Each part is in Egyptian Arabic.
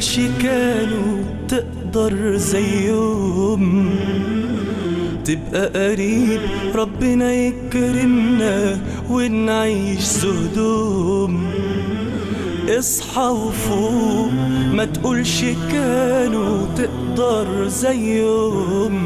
تقولش كانوا تقدر زيهم تبقى قريب ربنا يكرمنا ونعيش زهدهم اصحى وفوق ما تقولش كانوا تقدر زيهم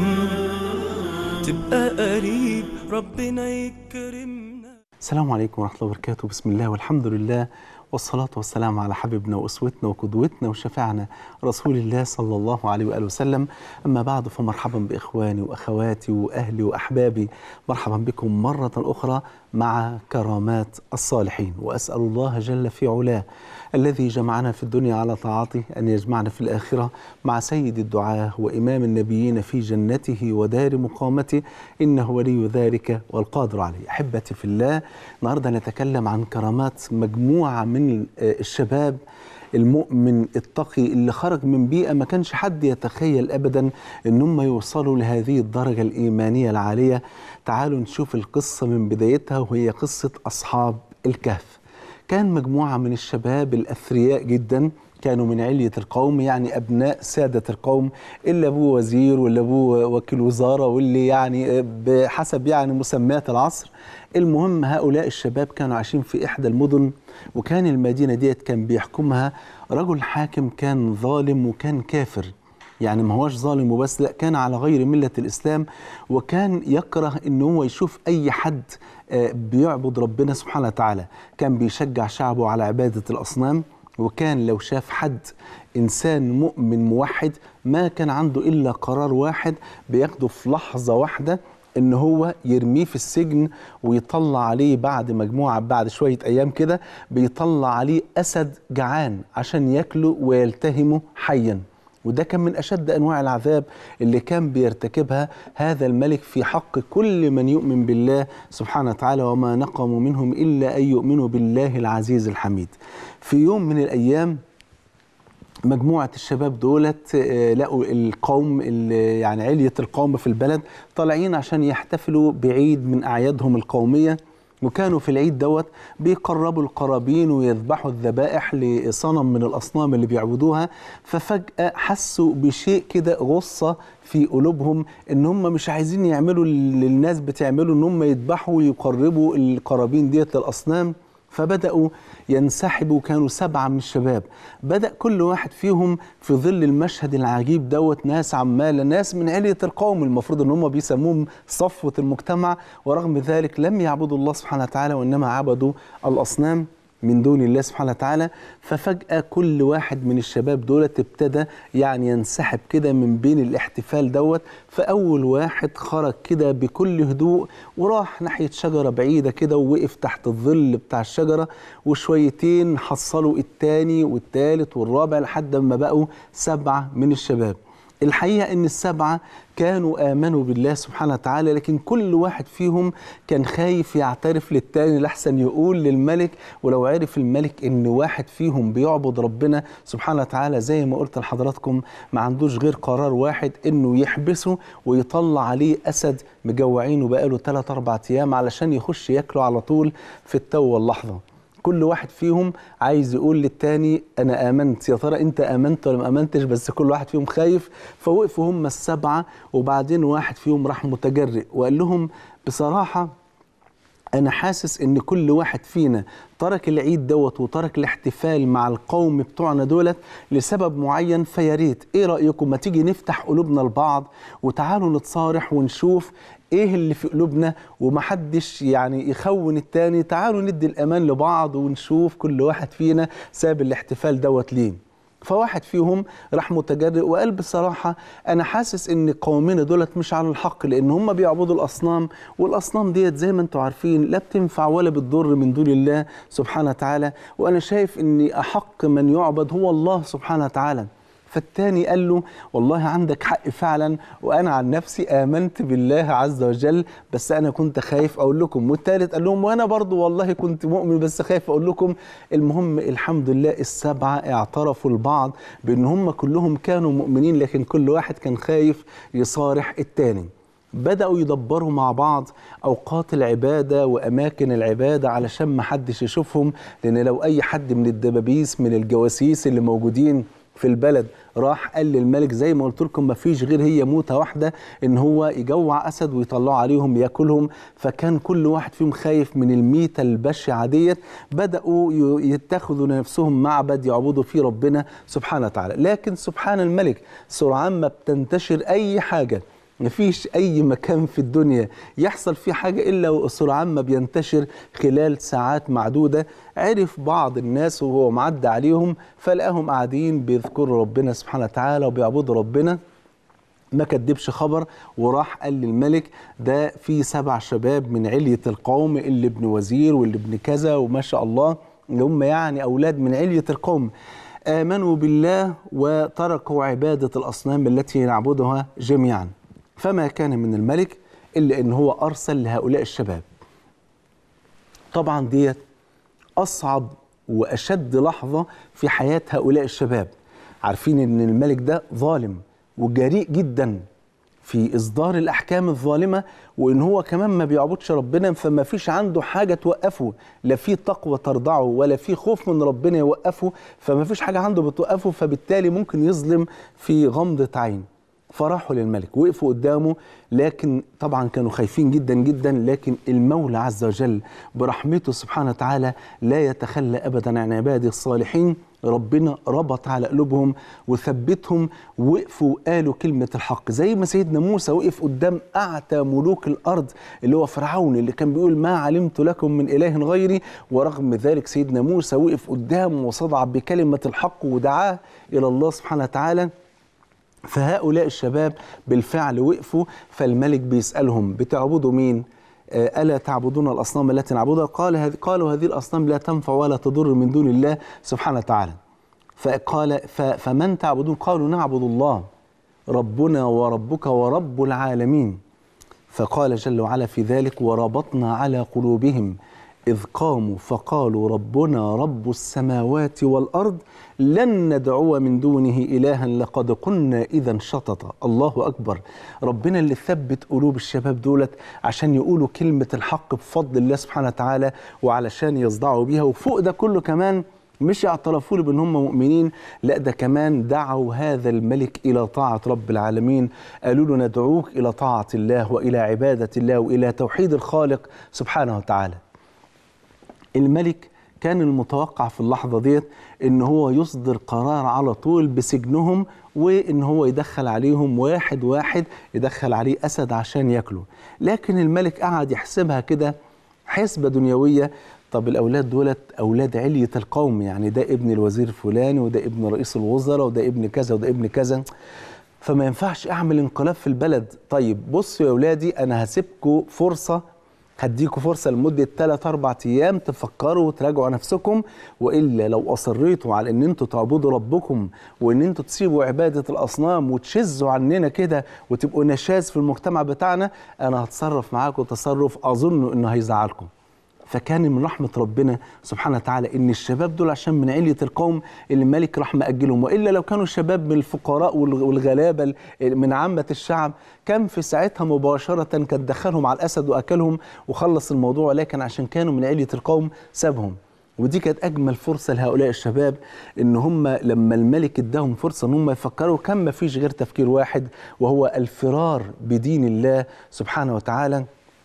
تبقى قريب ربنا يكرمنا السلام عليكم ورحمة الله وبركاته بسم الله والحمد لله والصلاة والسلام على حبيبنا وأسوتنا وقدوتنا وشفاعنا رسول الله صلى الله عليه وآله وسلم أما بعد فمرحبا بإخواني وأخواتي وأهلي وأحبابي مرحبا بكم مرة أخرى مع كرامات الصالحين وأسأل الله جل في علاه الذي جمعنا في الدنيا على طاعته أن يجمعنا في الآخرة مع سيد الدعاة وإمام النبيين في جنته ودار مقامته إنه ولي ذلك والقادر عليه أحبتي في الله النهاردة نتكلم عن كرامات مجموعة من الشباب المؤمن التقي اللي خرج من بيئة ما كانش حد يتخيل أبدا أن هم يوصلوا لهذه الدرجة الإيمانية العالية تعالوا نشوف القصة من بدايتها وهي قصة أصحاب الكهف كان مجموعة من الشباب الأثرياء جدا كانوا من علية القوم يعني أبناء سادة القوم اللي أبوه وزير واللي أبوه وكيل وزارة واللي يعني بحسب يعني مسميات العصر المهم هؤلاء الشباب كانوا عايشين في إحدى المدن وكان المدينة ديت كان بيحكمها رجل حاكم كان ظالم وكان كافر يعني ما هوش ظالم وبس لا كان على غير ملة الإسلام وكان يكره إن هو يشوف أي حد بيعبد ربنا سبحانه وتعالى كان بيشجع شعبه على عبادة الأصنام وكان لو شاف حد إنسان مؤمن موحد ما كان عنده إلا قرار واحد بياخده في لحظة واحدة ان هو يرميه في السجن ويطلع عليه بعد مجموعه بعد شويه ايام كده بيطلع عليه اسد جعان عشان ياكله ويلتهمه حيا وده كان من اشد انواع العذاب اللي كان بيرتكبها هذا الملك في حق كل من يؤمن بالله سبحانه وتعالى وما نقموا منهم الا ان يؤمنوا بالله العزيز الحميد. في يوم من الايام مجموعة الشباب دولت لقوا القوم يعني علية القوم في البلد طالعين عشان يحتفلوا بعيد من أعيادهم القومية وكانوا في العيد دوت بيقربوا القرابين ويذبحوا الذبائح لصنم من الأصنام اللي بيعبدوها ففجأة حسوا بشيء كده غصة في قلوبهم ان هم مش عايزين يعملوا اللي الناس بتعمله ان هم يذبحوا ويقربوا القرابين ديت للأصنام فبدأوا ينسحبوا كانوا سبعة من الشباب بدأ كل واحد فيهم في ظل المشهد العجيب دوت ناس عمالة ناس من علية القوم المفروض ان هم بيسموهم صفوة المجتمع ورغم ذلك لم يعبدوا الله سبحانه وتعالى وإنما عبدوا الأصنام من دون الله سبحانه وتعالى ففجأة كل واحد من الشباب دولت ابتدى يعني ينسحب كده من بين الاحتفال دوت فأول واحد خرج كده بكل هدوء وراح ناحية شجرة بعيدة كده ووقف تحت الظل بتاع الشجرة وشويتين حصلوا التاني والتالت والرابع لحد ما بقوا سبعة من الشباب الحقيقة أن السبعة كانوا آمنوا بالله سبحانه وتعالى لكن كل واحد فيهم كان خايف يعترف للتاني لحسن يقول للملك ولو عرف الملك أن واحد فيهم بيعبد ربنا سبحانه وتعالى زي ما قلت لحضراتكم ما عندوش غير قرار واحد أنه يحبسه ويطلع عليه أسد مجوعينه بقاله 3 4 أيام علشان يخش ياكله على طول في التو واللحظة كل واحد فيهم عايز يقول للتاني انا امنت يا ترى انت امنت ولا ما امنتش بس كل واحد فيهم خايف فوقفوا هم السبعه وبعدين واحد فيهم راح متجرئ وقال لهم بصراحه انا حاسس ان كل واحد فينا ترك العيد دوت وترك الاحتفال مع القوم بتوعنا دولت لسبب معين فيا ريت ايه رايكم ما تيجي نفتح قلوبنا لبعض وتعالوا نتصارح ونشوف ايه اللي في قلوبنا ومحدش يعني يخون التاني تعالوا ندي الامان لبعض ونشوف كل واحد فينا ساب الاحتفال دوت ليه فواحد فيهم راح متجرئ وقال بصراحة أنا حاسس إن قومنا دولت مش على الحق لأن هم بيعبدوا الأصنام والأصنام ديت زي ما أنتم عارفين لا بتنفع ولا بتضر من دون الله سبحانه وتعالى وأنا شايف إن أحق من يعبد هو الله سبحانه وتعالى فالتاني قال له والله عندك حق فعلا وانا عن نفسي امنت بالله عز وجل بس انا كنت خايف اقول لكم والتالت قال لهم وانا برضو والله كنت مؤمن بس خايف اقول لكم المهم الحمد لله السبعه اعترفوا البعض بان هم كلهم كانوا مؤمنين لكن كل واحد كان خايف يصارح التاني بدأوا يدبروا مع بعض أوقات العبادة وأماكن العبادة علشان ما حدش يشوفهم لأن لو أي حد من الدبابيس من الجواسيس اللي موجودين في البلد راح قال للملك زي ما قلت لكم ما فيش غير هي موته واحده ان هو يجوع اسد ويطلعوا عليهم ياكلهم فكان كل واحد فيهم خايف من الميته البشعه ديت بداوا ي- يتخذوا لنفسهم معبد يعبدوا فيه ربنا سبحانه وتعالى لكن سبحان الملك سرعان ما بتنتشر اي حاجه مفيش أي مكان في الدنيا يحصل فيه حاجة إلا وسرعان ما بينتشر خلال ساعات معدودة عرف بعض الناس وهو معدى عليهم فلقاهم قاعدين بيذكروا ربنا سبحانه وتعالى وبيعبدوا ربنا ما كدبش خبر وراح قال للملك ده في سبع شباب من علية القوم اللي ابن وزير واللي ابن كذا وما شاء الله اللي هم يعني أولاد من علية القوم آمنوا بالله وتركوا عبادة الأصنام التي نعبدها جميعا فما كان من الملك إلا أن هو أرسل لهؤلاء الشباب طبعا ديت أصعب وأشد لحظة في حياة هؤلاء الشباب عارفين أن الملك ده ظالم وجريء جدا في إصدار الأحكام الظالمة وإن هو كمان ما بيعبدش ربنا فما فيش عنده حاجة توقفه لا في تقوى ترضعه ولا في خوف من ربنا يوقفه فما فيش حاجة عنده بتوقفه فبالتالي ممكن يظلم في غمضة عين فراحوا للملك وقفوا قدامه لكن طبعا كانوا خايفين جدا جدا لكن المولى عز وجل برحمته سبحانه وتعالى لا يتخلى ابدا عن عباده الصالحين ربنا ربط على قلوبهم وثبتهم وقفوا وقالوا كلمة الحق زي ما سيدنا موسى وقف قدام أعتى ملوك الأرض اللي هو فرعون اللي كان بيقول ما علمت لكم من إله غيري ورغم ذلك سيدنا موسى وقف قدامه وصدع بكلمة الحق ودعاه إلى الله سبحانه وتعالى فهؤلاء الشباب بالفعل وقفوا فالملك بيسألهم بتعبدوا مين؟ آه، ألا تعبدون الأصنام التي نعبدها؟ قال هذ- قالوا هذه الأصنام لا تنفع ولا تضر من دون الله سبحانه وتعالى. فقال ف- فمن تعبدون؟ قالوا نعبد الله ربنا وربك ورب العالمين. فقال جل وعلا في ذلك وربطنا على قلوبهم إذ قاموا فقالوا ربنا رب السماوات والأرض لن ندعو من دونه إلها لقد قلنا إذا شططا الله أكبر ربنا اللي ثبت قلوب الشباب دولت عشان يقولوا كلمة الحق بفضل الله سبحانه وتعالى وعلشان يصدعوا بيها وفوق ده كله كمان مش اعترفوا له بان هم مؤمنين لا ده كمان دعوا هذا الملك الى طاعه رب العالمين قالوا له ندعوك الى طاعه الله والى عباده الله والى توحيد الخالق سبحانه وتعالى الملك كان المتوقع في اللحظة ديت ان هو يصدر قرار على طول بسجنهم وان هو يدخل عليهم واحد واحد يدخل عليه اسد عشان ياكله لكن الملك قعد يحسبها كده حسبة دنيوية طب الاولاد دولت اولاد علية القوم يعني ده ابن الوزير الفلاني وده ابن رئيس الوزراء وده ابن كذا وده ابن كذا فما ينفعش اعمل انقلاب في البلد طيب بصوا يا اولادي انا هسيبكم فرصه هديكوا فرصة لمدة 3 4 أيام تفكروا وتراجعوا نفسكم وإلا لو أصريتوا على إن أنتوا تعبدوا ربكم وإن أنتوا تسيبوا عبادة الأصنام وتشزوا عننا كده وتبقوا نشاز في المجتمع بتاعنا أنا هتصرف معاكم تصرف أظن إنه هيزعلكم. فكان من رحمة ربنا سبحانه وتعالى إن الشباب دول عشان من علية القوم اللي الملك راح مأجلهم وإلا لو كانوا شباب من الفقراء والغ- والغلابة ال- من عامة الشعب كان في ساعتها مباشرة كان دخلهم على الأسد وأكلهم وخلص الموضوع لكن عشان كانوا من علية القوم سابهم ودي كانت اجمل فرصه لهؤلاء الشباب ان هم لما الملك اداهم فرصه ان هم يفكروا كان ما فيش غير تفكير واحد وهو الفرار بدين الله سبحانه وتعالى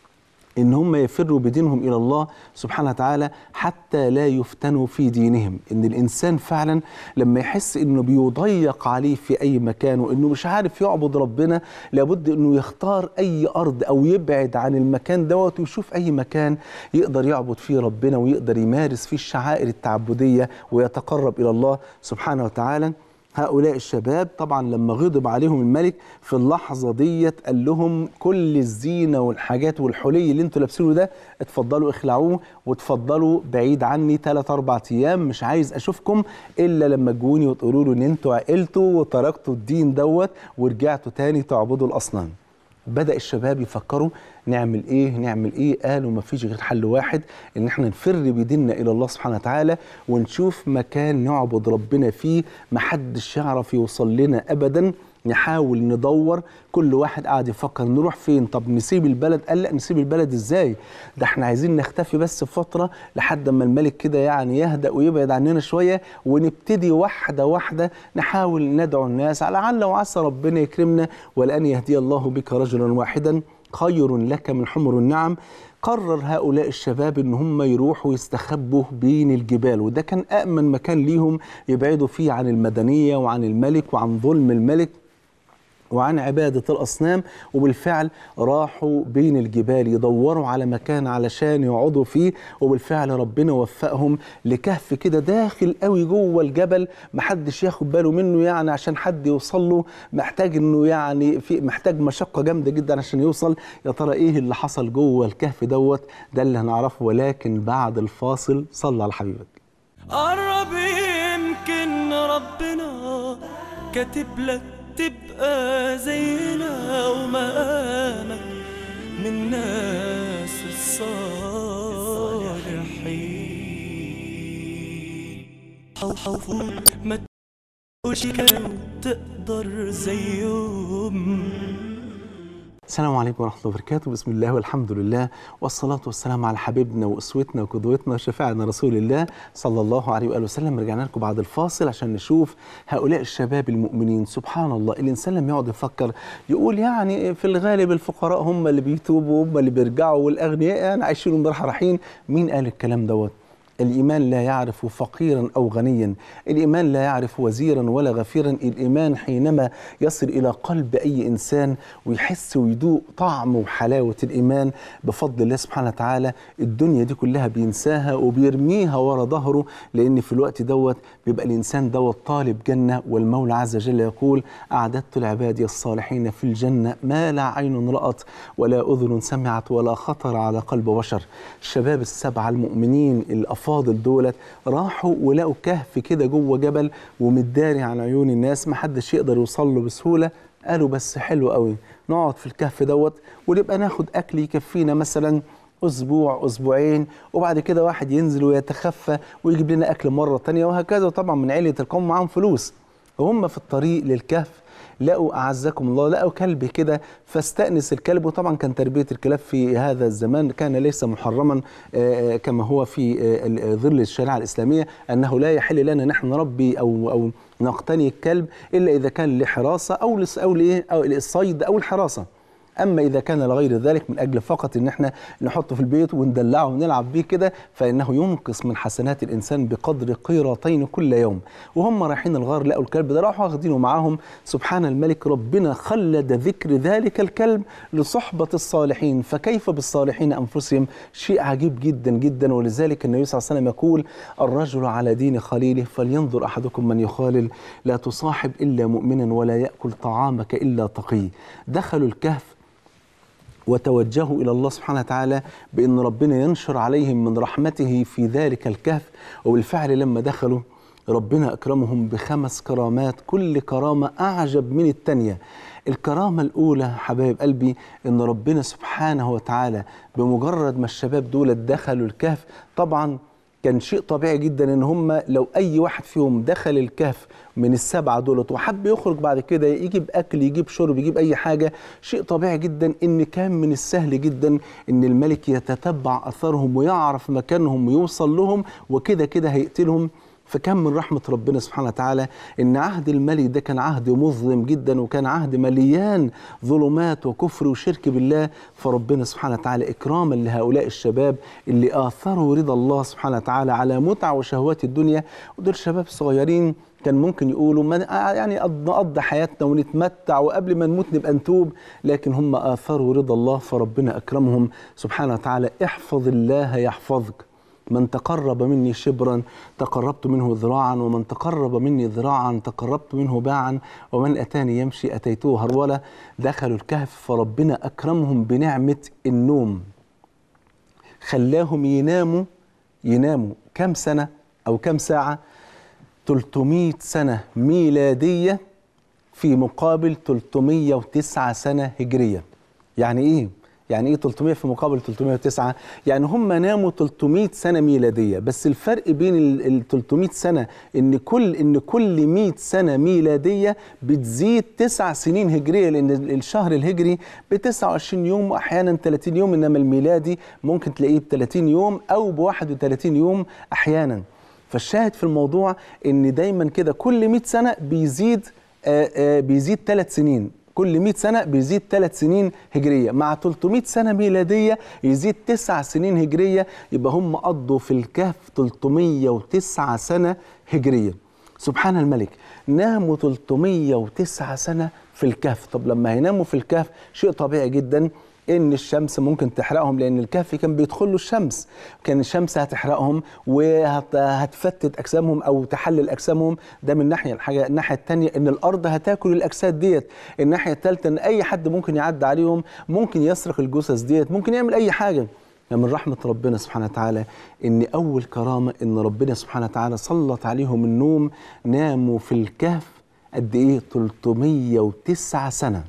ان هم يفروا بدينهم الى الله سبحانه وتعالى حتى لا يفتنوا في دينهم ان الانسان فعلا لما يحس انه بيضيق عليه في اي مكان وانه مش عارف يعبد ربنا لابد انه يختار اي ارض او يبعد عن المكان دوت ويشوف اي مكان يقدر يعبد فيه ربنا ويقدر يمارس فيه الشعائر التعبديه ويتقرب الى الله سبحانه وتعالى هؤلاء الشباب طبعا لما غضب عليهم الملك في اللحظه ديت قال لهم كل الزينه والحاجات والحلي اللي انتوا لابسينه ده اتفضلوا اخلعوه واتفضلوا بعيد عني ثلاث اربع ايام مش عايز اشوفكم الا لما تجوني وتقولوا له ان انتوا عقلتوا وتركتوا الدين دوت ورجعتوا تاني تعبدوا الاصنام. بدأ الشباب يفكروا نعمل ايه نعمل ايه قالوا ما فيش غير حل واحد ان احنا نفر بديننا الى الله سبحانه وتعالى ونشوف مكان نعبد ربنا فيه محدش يعرف يوصل لنا ابدا نحاول ندور كل واحد قاعد يفكر نروح فين طب نسيب البلد قال لا نسيب البلد ازاي ده احنا عايزين نختفي بس فترة لحد ما الملك كده يعني يهدأ ويبعد عننا شوية ونبتدي واحدة واحدة نحاول ندعو الناس على لعل وعسى ربنا يكرمنا ولأن يهدي الله بك رجلا واحدا خير لك من حمر النعم قرر هؤلاء الشباب ان هم يروحوا يستخبوا بين الجبال وده كان امن مكان ليهم يبعدوا فيه عن المدنيه وعن الملك وعن ظلم الملك وعن عبادة الأصنام وبالفعل راحوا بين الجبال يدوروا على مكان علشان يقعدوا فيه وبالفعل ربنا وفقهم لكهف كده داخل قوي جوه الجبل محدش ياخد باله منه يعني عشان حد يوصل له محتاج انه يعني في محتاج مشقة جامدة جدا عشان يوصل يا ترى ايه اللي حصل جوه الكهف دوت ده اللي هنعرفه ولكن بعد الفاصل صلى على حبيبك قرب يمكن ربنا كاتب لك تبقى زينا ومقامك من ناس الصالحين حوفوت ما تقولش كانوا تقدر زيهم السلام عليكم ورحمة الله وبركاته بسم الله والحمد لله والصلاة والسلام على حبيبنا وأسوتنا وقدوتنا وشفاعنا رسول الله صلى الله عليه وآله وسلم رجعنا لكم بعد الفاصل عشان نشوف هؤلاء الشباب المؤمنين سبحان الله الإنسان لما يقعد يفكر يقول يعني في الغالب الفقراء هم اللي بيتوبوا هم اللي بيرجعوا والأغنياء يعني عايشين براحة رايحين مين قال الكلام دوت الإيمان لا يعرف فقيرا أو غنيا الإيمان لا يعرف وزيرا ولا غفيرا الإيمان حينما يصل إلى قلب أي إنسان ويحس ويدوق طعم وحلاوة الإيمان بفضل الله سبحانه وتعالى الدنيا دي كلها بينساها وبيرميها ورا ظهره لأن في الوقت دوت بيبقى الإنسان دوت طالب جنة والمولى عز وجل يقول أعددت لعبادي الصالحين في الجنة ما لا عين رأت ولا أذن سمعت ولا خطر على قلب بشر الشباب السبعة المؤمنين الأفاضل دولت راحوا ولقوا كهف كده جوه جبل ومتداري عن عيون الناس محدش يقدر يوصل له بسهولة قالوا بس حلو قوي نقعد في الكهف دوت ونبقى ناخد أكل يكفينا مثلا اسبوع اسبوعين وبعد كده واحد ينزل ويتخفى ويجيب لنا اكل مره تانية وهكذا وطبعا من عيله القوم معاهم فلوس وهم في الطريق للكهف لقوا اعزكم الله لقوا كلب كده فاستأنس الكلب وطبعا كان تربيه الكلاب في هذا الزمان كان ليس محرما آه، كما هو في آه، ظل الشريعه الاسلاميه انه لا يحل لنا نحن نربي او او نقتني الكلب الا اذا كان لحراسه او لس- او لايه او للصيد او الحراسه اما اذا كان لغير ذلك من اجل فقط ان احنا نحطه في البيت وندلعه ونلعب بيه كده فانه ينقص من حسنات الانسان بقدر قيرتين كل يوم وهم رايحين الغار لقوا الكلب ده راحوا واخدينه معاهم سبحان الملك ربنا خلد ذكر ذلك الكلب لصحبه الصالحين فكيف بالصالحين انفسهم شيء عجيب جدا جدا ولذلك النبي صلى الله عليه وسلم يقول الرجل على دين خليله فلينظر احدكم من يخالل لا تصاحب الا مؤمنا ولا ياكل طعامك الا تقي دخلوا الكهف وتوجهوا الى الله سبحانه وتعالى بان ربنا ينشر عليهم من رحمته في ذلك الكهف وبالفعل لما دخلوا ربنا اكرمهم بخمس كرامات كل كرامه اعجب من الثانيه الكرامه الاولى حبايب قلبي ان ربنا سبحانه وتعالى بمجرد ما الشباب دول دخلوا الكهف طبعا كان شيء طبيعي جدا ان هم لو اي واحد فيهم دخل الكهف من السبعه دولت وحب يخرج بعد كده يجيب اكل يجيب شرب يجيب اي حاجه شيء طبيعي جدا ان كان من السهل جدا ان الملك يتتبع اثرهم ويعرف مكانهم ويوصل لهم وكده كده هيقتلهم فكان من رحمة ربنا سبحانه وتعالى إن عهد الملك ده كان عهد مظلم جدا وكان عهد مليان ظلمات وكفر وشرك بالله فربنا سبحانه وتعالى إكراما لهؤلاء الشباب اللي آثروا رضا الله سبحانه وتعالى على متع وشهوات الدنيا ودول شباب صغيرين كان ممكن يقولوا ما يعني قض- نقضي حياتنا ونتمتع وقبل ما نموت نبقى نتوب لكن هم آثروا رضا الله فربنا أكرمهم سبحانه وتعالى احفظ الله يحفظك من تقرب مني شبرا تقربت منه ذراعا ومن تقرب مني ذراعا تقربت منه باعا ومن أتاني يمشي أتيته هرولة دخلوا الكهف فربنا أكرمهم بنعمة النوم خلاهم يناموا يناموا كم سنة أو كم ساعة 300 سنة ميلادية في مقابل 309 سنة هجرية يعني إيه؟ يعني ايه 300 في مقابل 309 يعني هم ناموا 300 سنه ميلاديه بس الفرق بين ال ال 300 سنه ان كل ان كل 100 سنه ميلاديه بتزيد 9 سنين هجريه لان ال- الشهر الهجري ب 29 يوم واحيانا 30 يوم انما الميلادي ممكن تلاقيه ب 30 يوم او ب 31 يوم احيانا فالشاهد في الموضوع ان دايما كده كل 100 سنه بيزيد آه، آه، بيزيد ثلاث سنين كل 100 سنة بيزيد ثلاث سنين هجرية مع 300 سنة ميلادية يزيد تسع سنين هجرية يبقى هم قضوا في الكهف 309 سنة هجرية سبحان الملك ناموا 309 سنة في الكهف طب لما هيناموا في الكهف شيء طبيعي جدا ان الشمس ممكن تحرقهم لان الكهف كان بيدخل له الشمس كان الشمس هتحرقهم وهتفتت اجسامهم او تحلل اجسامهم ده من ناحيه الحاجه الناحيه الثانيه ان الارض هتاكل الاجساد ديت الناحيه الثالثه ان اي حد ممكن يعدي عليهم ممكن يسرق الجثث ديت ممكن يعمل اي حاجه من رحمة ربنا سبحانه وتعالى إن أول كرامة إن ربنا سبحانه وتعالى سلط عليهم النوم ناموا في الكهف قد إيه 309 سنة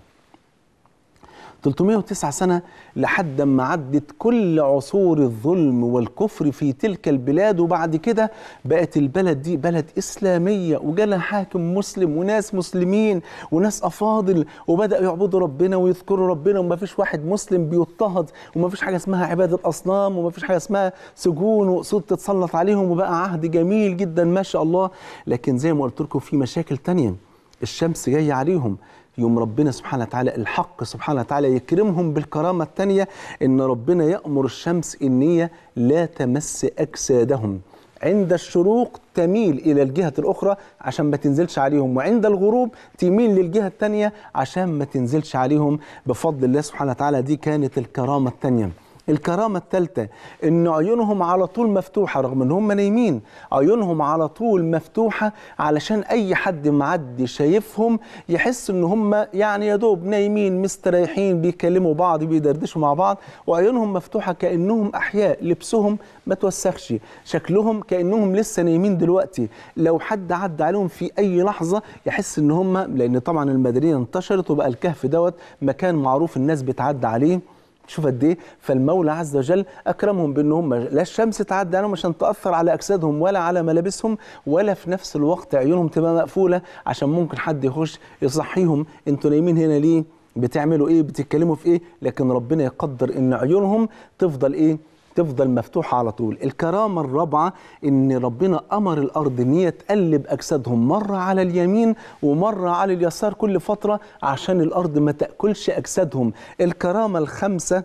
309 سنة لحد ما عدت كل عصور الظلم والكفر في تلك البلاد وبعد كده بقت البلد دي بلد إسلامية وجالها حاكم مسلم وناس مسلمين وناس أفاضل وبدأوا يعبدوا ربنا ويذكروا ربنا وما فيش واحد مسلم بيضطهد وما فيش حاجة اسمها عبادة أصنام وما فيش حاجة اسمها سجون وأسود تتسلط عليهم وبقى عهد جميل جدا ما شاء الله لكن زي ما قلت لكم في مشاكل تانية الشمس جاية عليهم يوم ربنا سبحانه وتعالى الحق سبحانه وتعالى يكرمهم بالكرامة التانية إن ربنا يأمر الشمس إن هي لا تمس أجسادهم عند الشروق تميل إلى الجهة الأخرى عشان ما تنزلش عليهم وعند الغروب تميل للجهة التانية عشان ما تنزلش عليهم بفضل الله سبحانه وتعالى دي كانت الكرامة التانية الكرامة الثالثة إن عيونهم على طول مفتوحة رغم إن هم نايمين عيونهم على طول مفتوحة علشان أي حد معدي شايفهم يحس إن هم يعني يا دوب نايمين مستريحين بيكلموا بعض بيدردشوا مع بعض وعيونهم مفتوحة كأنهم أحياء لبسهم ما توسخش شكلهم كأنهم لسه نايمين دلوقتي لو حد عدى عليهم في أي لحظة يحس إن هم لأن طبعا المدينة انتشرت وبقى الكهف دوت مكان معروف الناس بتعدى عليه شوف قد ايه فالمولى عز وجل اكرمهم بان هم لا الشمس تعدي عليهم عشان تاثر على اجسادهم ولا على ملابسهم ولا في نفس الوقت عيونهم تبقى مقفوله عشان ممكن حد يخش يصحيهم انتوا نايمين هنا ليه بتعملوا ايه بتتكلموا في ايه لكن ربنا يقدر ان عيونهم تفضل ايه تفضل مفتوحة على طول الكرامة الرابعة إن ربنا أمر الأرض إن هي تقلب أجسادهم مرة على اليمين ومرة على اليسار كل فترة عشان الأرض ما تأكلش أجسادهم الكرامة الخامسة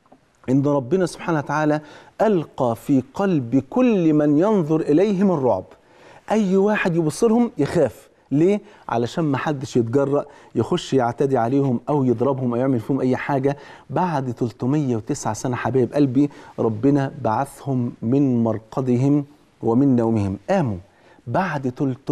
إن ربنا سبحانه وتعالى ألقى في قلب كل من ينظر إليهم الرعب أي واحد يبصرهم يخاف ليه؟ علشان ما حدش يتجرأ يخش يعتدي عليهم أو يضربهم أو يعمل فيهم أي حاجة بعد 309 سنة حبايب قلبي ربنا بعثهم من مرقدهم ومن نومهم قاموا بعد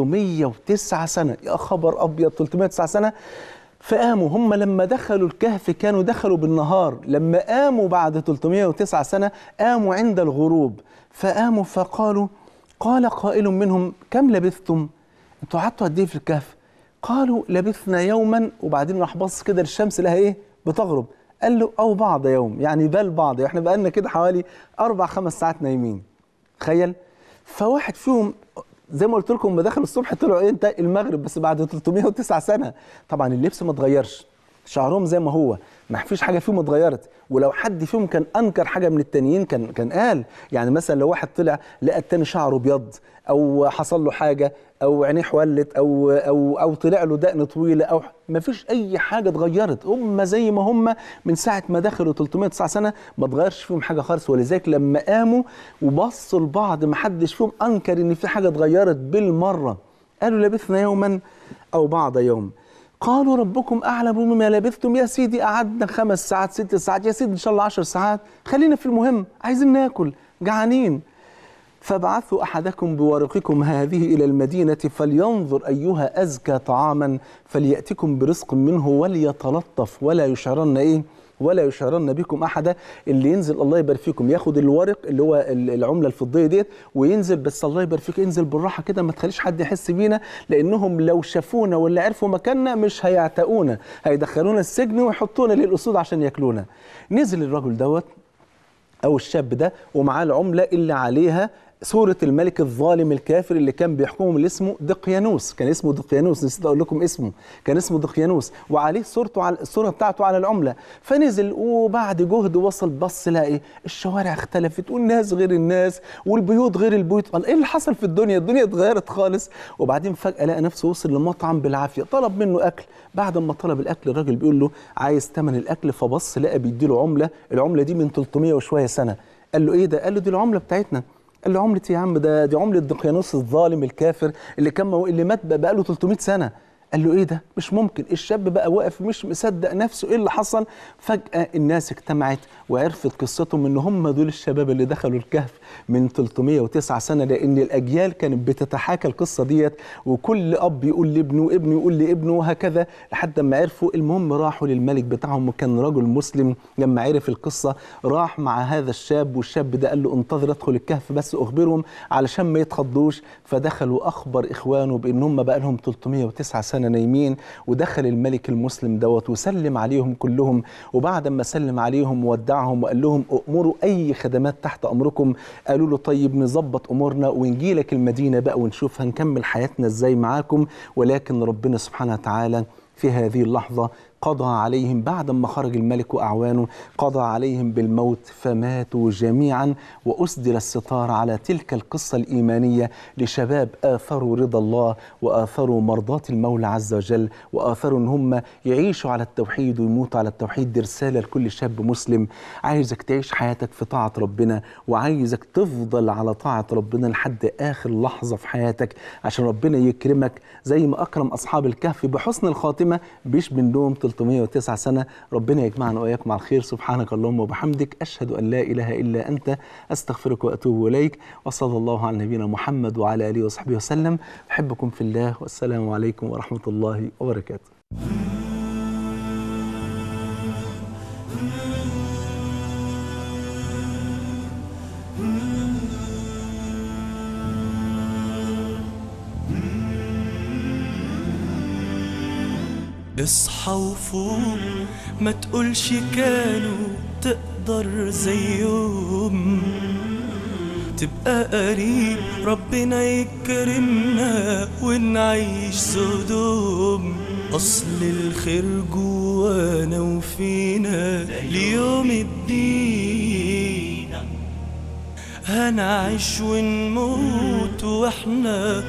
309 سنة يا خبر أبيض 309 سنة فقاموا هم لما دخلوا الكهف كانوا دخلوا بالنهار لما قاموا بعد 309 سنة قاموا عند الغروب فقاموا فقالوا قال قائل منهم كم لبثتم انتوا قعدتوا قد ايه في الكهف قالوا لبثنا يوما وبعدين راح بص كده للشمس لها ايه بتغرب قال له او بعض يوم يعني بل بعض احنا بقالنا كده حوالي اربع خمس ساعات نايمين تخيل فواحد فيهم زي ما قلت لكم لما دخلوا الصبح طلعوا ايه انت المغرب بس بعد 309 سنه طبعا اللبس ما اتغيرش شعرهم زي ما هو ما فيش حاجه فيهم اتغيرت ولو حد فيهم كان انكر حاجه من التانيين كان كان قال يعني مثلا لو واحد طلع لقى التاني شعره ابيض او حصل له حاجه او عينيه حولت او او او طلع له دقن طويله او ما فيش اي حاجه اتغيرت هم زي ما هم من ساعه ما دخلوا 309 سنه ما اتغيرش فيهم حاجه خالص ولذلك لما قاموا وبصوا لبعض ما حدش فيهم انكر ان في حاجه اتغيرت بالمره قالوا لبثنا يوما او بعض يوم قالوا ربكم اعلم بما لبثتم يا سيدي قعدنا خمس ساعات ست ساعات يا سيدي ان شاء الله عشر ساعات خلينا في المهم عايزين ناكل جعانين فابعثوا أحدكم بورقكم هذه إلى المدينة فلينظر أيها أزكى طعاما فليأتكم برزق منه وليتلطف ولا يشعرن إيه ولا يشعرن بكم احدا اللي ينزل الله يبارك فيكم ياخد الورق اللي هو ال- العمله الفضيه ديت وينزل بس الله يبارك فيك انزل بالراحه كده ما تخليش حد يحس بينا لانهم لو شافونا ولا عرفوا مكاننا مش هيعتقونا هيدخلونا السجن ويحطونا للاسود عشان ياكلونا نزل الرجل دوت او الشاب ده ومعاه العمله اللي عليها صورة الملك الظالم الكافر اللي كان بيحكمهم اللي اسمه دقيانوس كان اسمه دقيانوس نسيت اقول لكم اسمه كان اسمه دقيانوس وعليه صورته على الصورة بتاعته على العملة فنزل وبعد جهد وصل بص لقى ايه الشوارع اختلفت والناس غير الناس والبيوت غير البيوت قال ايه اللي حصل في الدنيا الدنيا اتغيرت خالص وبعدين فجأة لقى نفسه وصل لمطعم بالعافية طلب منه اكل بعد ما طلب الاكل الراجل بيقول له عايز ثمن الاكل فبص لقى بيديله عملة العملة دي من 300 وشوية سنة قال له ايه ده قال له دي العملة بتاعتنا قال له عملة إيه يا عم ده دي عملة دقيانوس الظالم الكافر اللي كان مو... اللي مات بقى له 300 سنة قال له ايه ده مش ممكن الشاب بقى واقف مش مصدق نفسه ايه اللي حصل فجأة الناس اجتمعت وعرفت قصتهم ان هم دول الشباب اللي دخلوا الكهف من 309 سنة لان الاجيال كانت بتتحاكى القصة ديت وكل اب يقول لابنه وابنه يقول لابنه وهكذا لحد ما عرفوا المهم راحوا للملك بتاعهم وكان رجل مسلم لما عرف القصة راح مع هذا الشاب والشاب ده قال له انتظر ادخل الكهف بس اخبرهم علشان ما يتخضوش فدخلوا اخبر اخوانه بان هم بقى لهم 309 سنة نايمين ودخل الملك المسلم دوت وسلم عليهم كلهم وبعد ما سلم عليهم وودعهم وقال لهم امروا اي خدمات تحت امركم قالوا له طيب نظبط امورنا ونجي لك المدينة بقى ونشوف هنكمل حياتنا ازاي معاكم ولكن ربنا سبحانه وتعالى في هذه اللحظة قضى عليهم بعد ما خرج الملك وأعوانه قضى عليهم بالموت فماتوا جميعا وأسدل الستار على تلك القصة الإيمانية لشباب آثروا رضا الله وآثروا مرضاة المولى عز وجل وآثروا أن هم يعيشوا على التوحيد ويموتوا على التوحيد دي رسالة لكل شاب مسلم عايزك تعيش حياتك في طاعة ربنا وعايزك تفضل على طاعة ربنا لحد آخر لحظة في حياتك عشان ربنا يكرمك زي ما أكرم أصحاب الكهف بحسن الخاتمة بيش بنهم 309 سنة ربنا يجمعنا وإياكم على الخير سبحانك اللهم وبحمدك أشهد أن لا إله إلا أنت أستغفرك وأتوب إليك وصلى الله على نبينا محمد وعلى آله وصحبه وسلم أحبكم في الله والسلام عليكم ورحمة الله وبركاته اصحى وفوق ما تقولش كانوا تقدر زيهم تبقى قريب ربنا يكرمنا ونعيش سدوم أصل الخير جوانا وفينا ليوم الدين هنعيش ونموت واحنا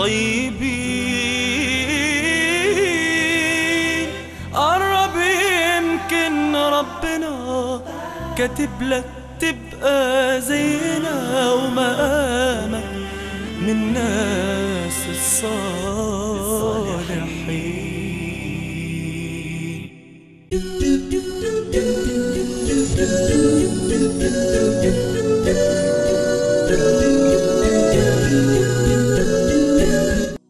طيبين قرب يمكن ربنا كاتب لك تبقى زينا ومقامك من الناس الصالحين